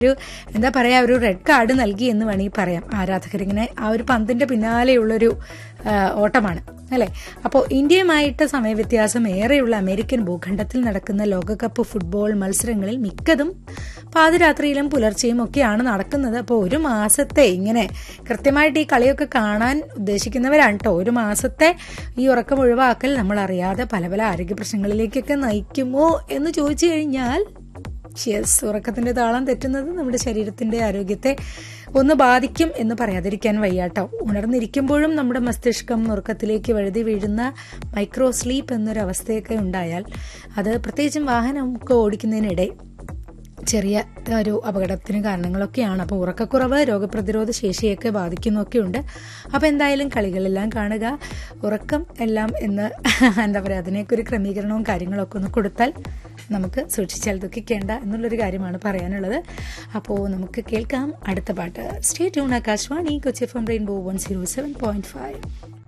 ഒരു എന്താ പറയാ ഒരു റെഡ് കാർഡ് നൽകി എന്ന് വേണമെങ്കിൽ പറയാം ആരാധകരിങ്ങനെ ആ ഒരു പന്തിന്റെ പിന്നാലെയുള്ളൊരു ആ, ഓട്ടമാണ് അല്ലെ അപ്പോൾ ഇന്ത്യയുമായിട്ട് സമയവ്യത്യാസം ഏറെയുള്ള അമേരിക്കൻ ഭൂഖണ്ഡത്തിൽ നടക്കുന്ന ലോകകപ്പ് ഫുട്ബോൾ മത്സരങ്ങളിൽ മിക്കതും പാതിരാത്രിയിലും പുലർച്ചെയും ഒക്കെയാണ് നടക്കുന്നത് അപ്പോൾ ഒരു മാസത്തെ ഇങ്ങനെ കൃത്യമായിട്ട് ഈ കളിയൊക്കെ കാണാൻ ഉദ്ദേശിക്കുന്നവരാണ് കേട്ടോ ഒരു മാസത്തെ ഈ ഉറക്കം ഒഴിവാക്കൽ നമ്മൾ അറിയാതെ പല പല ആരോഗ്യ പ്രശ്നങ്ങളിലേക്കൊക്കെ നയിക്കുമോ എന്ന് ചോദിച്ചു കഴിഞ്ഞാൽ യെസ് ഉറക്കത്തിന്റെ താളം തെറ്റുന്നത് നമ്മുടെ ശരീരത്തിന്റെ ആരോഗ്യത്തെ ഒന്ന് ബാധിക്കും എന്ന് പറയാതിരിക്കാൻ വയ്യാട്ടോ ഉണർന്നിരിക്കുമ്പോഴും നമ്മുടെ മസ്തിഷ്കം ഉറക്കത്തിലേക്ക് വഴുതി വീഴുന്ന മൈക്രോ സ്ലീപ്പ് എന്നൊരവസ്ഥയൊക്കെ ഉണ്ടായാൽ അത് പ്രത്യേകിച്ചും വാഹനമൊക്കെ ഓടിക്കുന്നതിനിടെ ചെറിയ ഒരു അപകടത്തിന് കാരണങ്ങളൊക്കെയാണ് അപ്പോൾ ഉറക്കക്കുറവ് രോഗപ്രതിരോധ ശേഷിയൊക്കെ ബാധിക്കുന്നൊക്കെയുണ്ട് അപ്പോൾ എന്തായാലും കളികളെല്ലാം കാണുക ഉറക്കം എല്ലാം എന്ന് എന്താ പറയുക അതിനൊക്കെ ഒരു ക്രമീകരണവും കാര്യങ്ങളൊക്കെ ഒന്ന് കൊടുത്താൽ നമുക്ക് സൂക്ഷിച്ചാൽ ദുഃഖിക്കേണ്ട എന്നുള്ളൊരു കാര്യമാണ് പറയാനുള്ളത് അപ്പോൾ നമുക്ക് കേൾക്കാം അടുത്ത പാട്ട് stay tune Akashvani Kochi F M rainbow one zero seven point five